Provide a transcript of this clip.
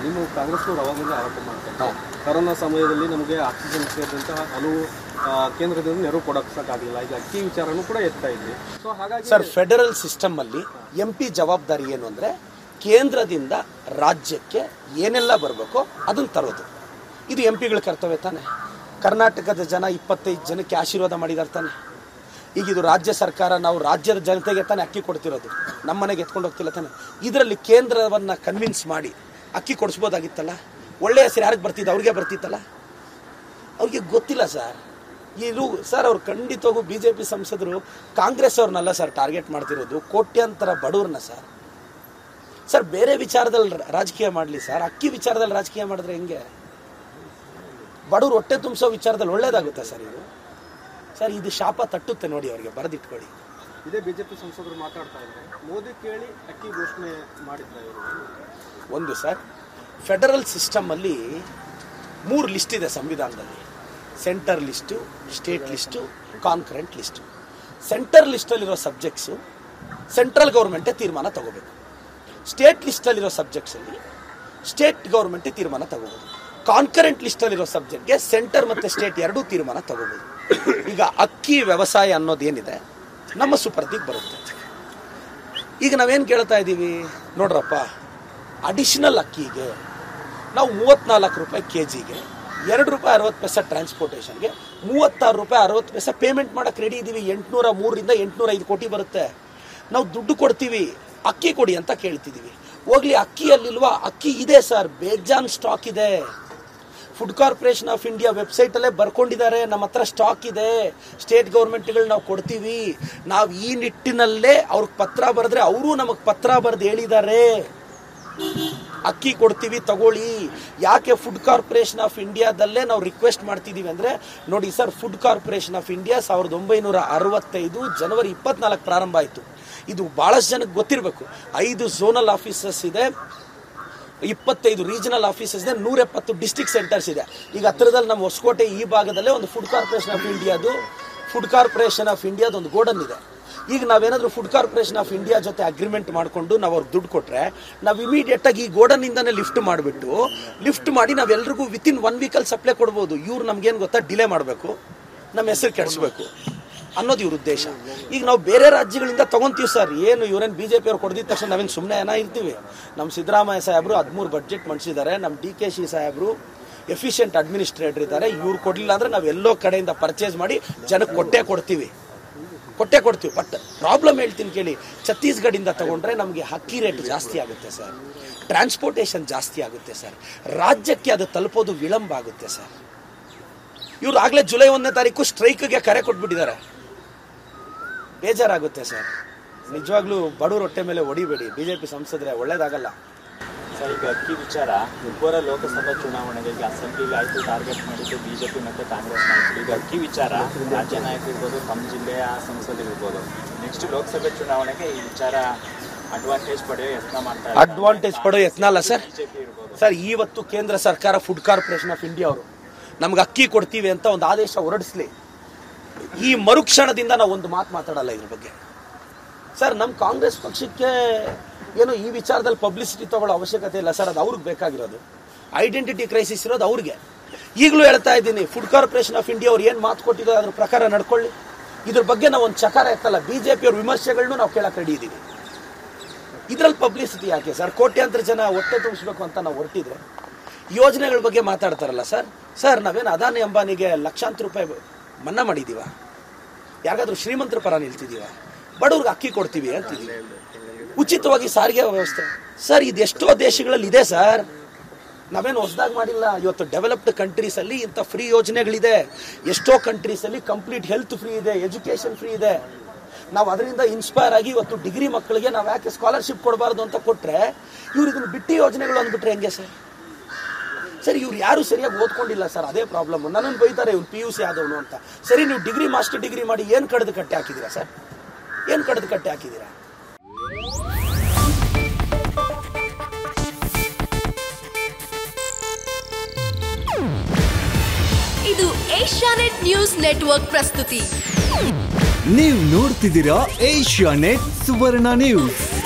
ನೀವು ಕಾಂಗ್ರೆಸ್ನವರು ಅವಾಗಿಂದ ಆರೋಪ ಮಾಡ್ತಾರೆ ಕರೋನಾ ಸಮಯದಲ್ಲಿ ನಮಗೆ ಆಕ್ಸಿಜನ್ ಸೇರಿದಂತಹ ಹಲವು ಆ, ಕೇಂದ್ರದಿಂದ ನೆರವು ಕೊಡೋಕ್ಕಾಗಲಿಲ್ಲ ಈಗ ಅಕ್ಕಿ ವಿಚಾರನೂ ಕೂಡ ಎತ್ತಾ ಇದ್ವಿ ಸೊ ಹಾಗಾಗಿ ಸರ್ ಫೆಡರಲ್ ಸಿಸ್ಟಮ್ ಅಲ್ಲಿ ಎಂ ಪಿ ಜವಾಬ್ದಾರಿ ಏನು ಅಂದ್ರೆ ಕೇಂದ್ರದಿಂದ ರಾಜ್ಯಕ್ಕೆ ಏನೆಲ್ಲ ಬರಬೇಕೋ ಅದನ್ನ ತರೋದು ಇದು ಎಂ ಪಿಗಳ ಕರ್ತವ್ಯ ತಾನೆ ಕರ್ನಾಟಕದ ಜನ ಇಪ್ಪತ್ತೈದು ಜನಕ್ಕೆ ಆಶೀರ್ವಾದ ಮಾಡಿದಾರೆ ತಾನೆ ಈಗ ಇದು ರಾಜ್ಯ ಸರ್ಕಾರ ನಾವು ರಾಜ್ಯದ ಜನತೆಗೆ ತಾನೇ ಅಕ್ಕಿ ಕೊಡ್ತಿರೋದು ನಮ್ಮ ಮನೆಗೆ ಎತ್ಕೊಂಡು ಹೋಗ್ತಿಲ್ಲ ತಾನೆ ಇದರಲ್ಲಿ ಕೇಂದ್ರವನ್ನ ಕನ್ವಿನ್ಸ್ ಮಾಡಿ ಅಕ್ಕಿ ಕೊಡಿಸ್ಬೋದಾಗಿತ್ತಲ್ಲ ಒಳ್ಳೆಯ ಹೆಸರು ಯಾರಿಗೆ ಬರ್ತಿದ್ದು ಅವ್ರಿಗೆ ಬರ್ತಿತ್ತಲ್ಲ ಅವ್ರಿಗೆ ಗೊತ್ತಿಲ್ಲ ಸರ್ ಇದು ಸರ್ ಅವ್ರು ಖಂಡಿತವಾಗೂ ಬಿ ಜೆ ಪಿ ಸಂಸದರು ಕಾಂಗ್ರೆಸ್ ಅವ್ರನ್ನಲ್ಲ ಸರ್ ಟಾರ್ಗೆಟ್ ಮಾಡ್ತಿರೋದು ಕೋಟ್ಯಾಂತರ ಬಡವ್ರನ್ನ ಸರ್ ಸರ್ ಬೇರೆ ವಿಚಾರದಲ್ಲಿ ರ- ರಾಜಕೀಯ ಮಾಡಲಿ ಸರ್ ಅಕ್ಕಿ ವಿಚಾರದಲ್ಲಿ ರಾಜಕೀಯ ಮಾಡಿದ್ರೆ ಹೆಂಗೆ ಬಡವ್ರು ಹೊಟ್ಟೆ ತುಂಬಿಸೋ ವಿಚಾರದಲ್ಲಿ ಒಳ್ಳೇದಾಗುತ್ತೆ ಸರ್ ಇದು ಸರ್ ಇದು ಶಾಪ ತಟ್ಟುತ್ತೆ ನೋಡಿ ಅವ್ರಿಗೆ ಬರೆದಿಟ್ಕೊಳ್ಳಿ ಇದೇ ಬಿಜೆಪಿ ಸಂಸದರು ಮಾತಾಡ್ತಾ ಇದ್ದಾರೆ ಮೋದಿ ಕೇಳಿ ಅಕ್ಕಿ ಘೋಷಣೆ ಮಾಡಿದ್ರ ಇವರು ಒಂದು ಸರ್ ಫೆಡರಲ್ ಸಿಸ್ಟಮಲ್ಲಿ ಮೂರು ಲಿಸ್ಟ್ ಇದೆ ಸಂವಿಧಾನದಲ್ಲಿ centre list state list concurrent list centre ಲಿಸ್ಟಲ್ಲಿರೋ ಸಬ್ಜೆಕ್ಟ್ಸು ಸೆಂಟ್ರಲ್ ಗೌರ್ಮೆಂಟೇ ತೀರ್ಮಾನ ತಗೋಬೇಕು ಸ್ಟೇಟ್ ಲಿಸ್ಟಲ್ಲಿರೋ ಸಬ್ಜೆಕ್ಟ್ಸಲ್ಲಿ ಸ್ಟೇಟ್ ಗೌರ್ಮೆಂಟೇ ತೀರ್ಮಾನ ತಗೋಬೋದು ಕಾನ್ಕರೆಂಟ್ ಲಿಸ್ಟಲ್ಲಿರೋ ಸಬ್ಜೆಕ್ಟ್ಗೆ ಸೆಂಟರ್ ಮತ್ತು ಸ್ಟೇಟ್ ಎರಡೂ ತೀರ್ಮಾನ ತಗೋಬೋದು ಈಗ ಅಕ್ಕಿ ವ್ಯವಸಾಯ ಅನ್ನೋದೇನಿದೆ ನಮ್ಮ ಸುಪರ್ದಿಗೆ ಬರುತ್ತೆ ಈಗ ನಾವೇನು ಕೇಳ್ತಾ ಇದ್ದೀವಿ ನೋಡ್ರಪ್ಪ ಅಡಿಷನಲ್ ಅಕ್ಕಿಗೆ ನಾವು ಮೂವತ್ನಾಲ್ಕು ರೂಪಾಯಿ ಕೆ ಜಿಗೆ ಎರಡು ರೂಪಾಯಿ ಅರವತ್ತು ಪೈಸೆ ಟ್ರಾನ್ಸ್ಪೋರ್ಟೇಷನ್ಗೆ ಮೂವತ್ತಾರು ರೂಪಾಯಿ ಅರವತ್ತು ಪೈಸೆ ಪೇಮೆಂಟ್ ಮಾಡೋಕೆ ರೆಡಿ ಇದ್ದೀವಿ ಎಂಟುನೂರ ಮೂರರಿಂದ ಎಂಟುನೂರ ಐದು ಕೋಟಿ ಬರುತ್ತೆ ನಾವು ದುಡ್ಡು ಕೊಡ್ತೀವಿ ಅಕ್ಕಿ ಕೊಡಿ ಅಂತ ಕೇಳ್ತಿದ್ದೀವಿ ಹೋಗ್ಲಿ ಅಕ್ಕಿಯಲ್ಲಿಲ್ವಾ ಅಕ್ಕಿ ಇದೆ ಸರ್ ಬೇಜಾನ್ ಸ್ಟಾಕ್ ಇದೆ ಫುಡ್ ಕಾರ್ಪೊರೇಷನ್ ಆಫ್ ಇಂಡಿಯಾ ವೆಬ್ಸೈಟಲ್ಲೇ ಬರ್ಕೊಂಡಿದ್ದಾರೆ ನಮ್ಮ ಹತ್ರ ಸ್ಟಾಕ್ ಇದೆ ಸ್ಟೇಟ್ ಗೌರ್ಮೆಂಟ್ಗಳು ನಾವು ಕೊಡ್ತೀವಿ ನಾವು ಈ ನಿಟ್ಟಿನಲ್ಲೇ ಅವ್ರಿಗೆ ಪತ್ರ ಬರೆದ್ರೆ ಅವರು ನಮಗೆ ಪತ್ರ ಬರೆದು ಹೇಳಿದ್ದಾರೆ ಅಕ್ಕಿ ಕೊಡ್ತೀವಿ ತಗೊಳ್ಳಿ ಯಾಕೆ ಫುಡ್ ಕಾರ್ಪೊರೇಷನ್ ಆಫ್ ಇಂಡಿಯಾದಲ್ಲೇ ನಾವು ರಿಕ್ವೆಸ್ಟ್ ಮಾಡ್ತಿದ್ದೀವಿ ಅಂದರೆ ನೋಡಿ sir food corporation of India ಸಾವಿರದ ಒಂಬೈನೂರ ಅರವತ್ತೈದು ಜನವರಿ ಇಪ್ಪತ್ನಾಲ್ಕು ಪ್ರಾರಂಭ ಆಯಿತು ಇದು ಭಾಳಷ್ಟು ಜನಕ್ಕೆ ಗೊತ್ತಿರಬೇಕು ಐದು ಝೋನಲ್ ಆಫೀಸಸ್ ಇದೆ ಇಪ್ಪತ್ತೈದು ರೀಜನಲ್ ಆಫೀಸಸ್ ಇದೆ ನೂರ ಎಪ್ಪತ್ತು ಡಿಸ್ಟಿಕ್ ಸೆಂಟರ್ಸ್ ಇದೆ ಈಗ ಹತ್ರದಲ್ಲಿ ನಮ್ಮ ಹೊಸಕೋಟೆ ಈ ಭಾಗದಲ್ಲೇ ಒಂದು ಫುಡ್ ಕಾರ್ಪೊರೇಷನ್ ಆಫ್ ಇಂಡಿಯಾದು ಫುಡ್ ಕಾರ್ಪೊರೇಷನ್ ಆಫ್ ಇಂಡಿಯಾದ ಒಂದು ಗೋಡನ್ ಇದೆ ಈಗ ನಾವೇನಾದ್ರೂ ಫುಡ್ ಕಾರ್ಪೊರೇಷನ್ ಆಫ್ ಇಂಡಿಯಾ ಜೊತೆ ಅಗ್ರಿಮೆಂಟ್ ಮಾಡಿಕೊಂಡು ನಾವು ಅವ್ರಿಗೆ ದುಡ್ಡು ಕೊಟ್ರೆ ನಾವು ಇಮಿಡಿಯೇಟ್ ಆಗಿ ಈ ಗೋಡನ್ ಇಂದಾನೆ ಲಿಫ್ಟ್ ಮಾಡಿಬಿಟ್ಟು ಲಿಫ್ಟ್ ಮಾಡಿ ನಾವೆಲ್ರಿಗೂ ವಿತಿನ್ ಒನ್ ವೀಕಲ್ಲಿ ಸಪ್ಲೈ ಕೊಡ್ಬೋದು ಇವ್ರು ನಮ್ಗೇನು ಗೊತ್ತಾ ಡಿಲೇ ಮಾಡಬೇಕು ನಮ್ಮ ಹೆಸರು ಕೆಡಿಸ್ಬೇಕು ಅನ್ನೋದು ಇವ್ರ ಉದ್ದೇಶ ಈಗ ನಾವು ಬೇರೆ ರಾಜ್ಯಗಳಿಂದ ತಗೊಂತೀವಿ ಸರ್ ಏನು ಇವ್ರೇನು ಬಿ ಜೆ ಪಿ ಅವ್ರು ಕೊಡ್ದಿದ ತಕ್ಷಣ ನಾವೇನು ಸುಮ್ಮನೆ ಏನ ಇರ್ತೀವಿ ನಮ್ಮ ಸಿದ್ದರಾಮಯ್ಯ ಸಾಹೇಬರು ಹದಿಮೂರು ಬಡ್ಜೆಟ್ ಮಂಡಿಸಿದ್ದಾರೆ ನಮ್ಮ ಡಿ ಕೆ ಶಿ ಸಾಹೇಬರು ಎಫಿಷಿಯೆಂಟ್ ಅಡ್ಮಿನಿಸ್ಟ್ರೇಟರ್ ಇದ್ದಾರೆ ಇವ್ರು ಕೊಡಲಿಲ್ಲ ಅಂದ್ರೆ ನಾವು ಎಲ್ಲೋ ಕಡೆಯಿಂದ ಪರ್ಚೇಸ್ ಮಾಡಿ ಜನಕ್ಕೆ ಕೊಟ್ಟೇ ಕೊಡ್ತೀವಿ ಕೊಟ್ಟೆ ಕೊಡ್ತೀವಿ ಬಟ್ ಪ್ರಾಬ್ಲಮ್ ಹೇಳ್ತೀನಿ ಕೇಳಿ ಛತ್ತೀಸ್ಗಢಿಂದ ತಗೊಂಡ್ರೆ ನಮಗೆ ಅಕ್ಕಿ ರೇಟ್ ಜಾಸ್ತಿ ಆಗುತ್ತೆ ಸರ್ ಟ್ರಾನ್ಸ್ಪೋರ್ಟೇಷನ್ ಜಾಸ್ತಿ ಆಗುತ್ತೆ ಸರ್ ರಾಜ್ಯಕ್ಕೆ ಅದು ತಲುಪೋದು ವಿಳಂಬ ಆಗುತ್ತೆ ಸರ್ ಇವ್ರು ಆಗಲೇ ಜುಲೈ ಒಂದನೇ ತಾರೀಕು ಸ್ಟ್ರೈಕ್ಗೆ ಕರೆ ಕೊಟ್ಬಿಟ್ಟಿದ್ದಾರೆ ಬೇಜಾರಾಗುತ್ತೆ ಸರ್ ನಿಜವಾಗ್ಲೂ ಬಡವ್ರ ಹೊಟ್ಟೆ ಮೇಲೆ ಹೊಡಿಬೇಡಿ ಬಿಜೆಪಿ ಸಂಸದ್ರೆ ಒಳ್ಳೇದಾಗಲ್ಲ ಸರ್ ಈಗ ಅಕ್ಕಿ ವಿಚಾರ ಮುಂಬರ ಲೋಕಸಭಾ ಚುನಾವಣೆಗೆ ಈಗ ಅಸೆಂಬ್ಲಿಗೆ ಆಯ್ತು ಟಾರ್ಗೆಟ್ ಮಾಡಿದ್ದು ಬಿಜೆಪಿ ಮತ್ತೆ ಕಾಂಗ್ರೆಸ್ ನಾಯಕರು ಈಗ ಅಕ್ಕಿ ವಿಚಾರ ರಾಜ್ಯ ನಾಯಕರು ಇರ್ಬೋದು ತಮ್ಮ ಜಿಲ್ಲೆಯ ಸಂಸದರಿರ್ಬೋದು ನೆಕ್ಸ್ಟ್ ಲೋಕಸಭೆ ಚುನಾವಣೆಗೆ ಈ ವಿಚಾರ ಅಡ್ವಾಂಟೇಜ್ ಪಡೆಯೋ ಯತ್ನ ಮಾಡ್ತಾ ಅಡ್ವಾಂಟೇಜ್ ಪಡೋ ಯತ್ನ ಅಲ್ಲ ಸರ್ ಬಿಜೆಪಿ ಇರ್ಬೋದು ಸರ್ ಇವತ್ತು ಕೇಂದ್ರ ಸರ್ಕಾರ ಫುಡ್ ಕಾರ್ಪೊರೇಷನ್ ಆಫ್ ಇಂಡಿಯಾ ಅವರು ನಮ್ಗೆ ಅಕ್ಕಿ ಕೊಡ್ತೀವಿ ಅಂತ ಒಂದು ಆದೇಶ ಹೊರಡಿಸ್ಲಿ ಈ ಮರುಕ್ಷಣದಿಂದ ನಾವು ಒಂದು ಮಾತು ಮಾತಾಡಲ್ಲ ಇದ್ರ ಬಗ್ಗೆ ಸರ್ ನಮ್ಮ ಕಾಂಗ್ರೆಸ್ ಪಕ್ಷಕ್ಕೆ ಏನೋ ಈ ವಿಚಾರದಲ್ಲಿ ಪಬ್ಲಿಸಿಟಿ ತಗೊಳ್ಳೋ ಅವಶ್ಯಕತೆ ಇಲ್ಲ ಸರ್ ಅದು ಅವ್ರಿಗೆ ಬೇಕಾಗಿರೋದು ಐಡೆಂಟಿಟಿ ಕ್ರೈಸಿಸ್ ಇರೋದು ಅವ್ರಿಗೆ ಈಗಲೂ ಹೇಳ್ತಾ ಇದ್ದೀನಿ ಫುಡ್ ಕಾರ್ಪೊರೇಷನ್ ಆಫ್ ಇಂಡಿಯಾ ಅವ್ರು ಏನು ಮಾತು ಕೊಟ್ಟಿದ್ರು ಅದ್ರ ಪ್ರಕಾರ ನಡ್ಕೊಳ್ಳಿ ಇದ್ರ ಬಗ್ಗೆ ನಾವು ಒಂದು ಚಕಾರ ಎತ್ತಲ್ಲ ಬಿ ಜೆ ಪಿಯವ್ರ ವಿಮರ್ಶೆಗಳನ್ನೂ ನಾವು ಕೇಳಕ್ಕೆ ರೆಡಿ ಇದ್ದೀವಿ ಇದ್ರಲ್ಲಿ ಪಬ್ಲಿಸಿಟಿ ಯಾಕೆ ಸರ್ ಕೋಟ್ಯಾಂತರ ಜನ ಹೊಟ್ಟೆ ತುಂಬಿಸ್ಬೇಕು ಅಂತ ನಾವು ಹೊರಟಿದ್ರೆ ಯೋಜನೆಗಳ ಬಗ್ಗೆ ಮಾತಾಡ್ತಾರಲ್ಲ ಸರ್ ಸರ್ ನಾವೇನು ಅದಾನಿ ಅಂಬಾನಿಗೆ ಲಕ್ಷಾಂತರ ರೂಪಾಯಿ ಮನ್ನಾ ಮಾಡಿದೀವ ಯಾರಿಗಾದ್ರೂ ಶ್ರೀಮಂತರ ಪರ ನಿಲ್ತಿದೀವ ಬಡವ್ರಿಗೆ ಅಕ್ಕಿ ಕೊಡ್ತೀವಿ ಅಂತಿದೀವಿ ಉಚಿತವಾಗಿ ಸಾರಿಗೆ ವ್ಯವಸ್ಥೆ ಸರ್ ಇದೆಷ್ಟೋ ದೇಶಗಳಲ್ಲಿ ಇದೆ ಸರ್ ನಾವೇನು ಹೊಸದಾಗಿ ಮಾಡಿಲ್ಲ ಇವತ್ತು ಡೆವಲಪ್ಡ್ ಕಂಟ್ರೀಸಲ್ಲಿ ಇಂಥ ಫ್ರೀ ಯೋಜನೆಗಳಿದೆ ಎಷ್ಟೋ ಕಂಟ್ರೀಸಲ್ಲಿ ಕಂಪ್ಲೀಟ್ ಹೆಲ್ತ್ ಫ್ರೀ ಇದೆ ಎಜುಕೇಷನ್ ಫ್ರೀ ಇದೆ ನಾವು ಅದರಿಂದ ಇನ್ಸ್ಪೈರ್ ಆಗಿ ಇವತ್ತು ಡಿಗ್ರಿ ಮಕ್ಕಳಿಗೆ ನಾವು ಯಾಕೆ ಸ್ಕಾಲರ್ಶಿಪ್ ಕೊಡಬಾರ್ದು ಅಂತ ಕೊಟ್ಟರೆ ಇವ್ರು ಇದನ್ನು ಬಿಟ್ಟಿ ಯೋಜನೆಗಳು ಅಂದ್ಬಿಟ್ರೆ ಹೆಂಗೆ ಸರ್ ಸರ್ ಇವ್ರು ಯಾರು ಸರಿಯಾಗಿ ಓದ್ಕೊಂಡಿಲ್ಲ ಸರ್ ಅದೇ ಪ್ರಾಬ್ಲಮ್ ನನ್ನನ್ನು ಬೈತಾರೆ ಇವ್ನು ಪಿ ಯು ಸಿ ಆದವನು ಅಂತ ಸರಿ ನೀವು ಡಿಗ್ರಿ ಮಾಸ್ಟರ್ ಡಿಗ್ರಿ ಮಾಡಿ ಏನು ಕಡ್ದು ಕಟ್ಟೆ ಹಾಕಿದ್ದೀರಾ ಸರ್ ಏನು ಕಡ್ದು ಕಟ್ಟೆ ಹಾಕಿದ್ದೀರಾ ಇದು ಏಷ್ಯಾನೆಟ್ ನ್ಯೂಸ್ ನೆಟ್ವರ್ಕ್ ಪ್ರಸ್ತುತಿ ನೀವು ನೋಡ್ತಿದ್ದೀರಾ ಏಷ್ಯಾ ನೆಟ್ ಸುವರ್ಣ ನ್ಯೂಸ್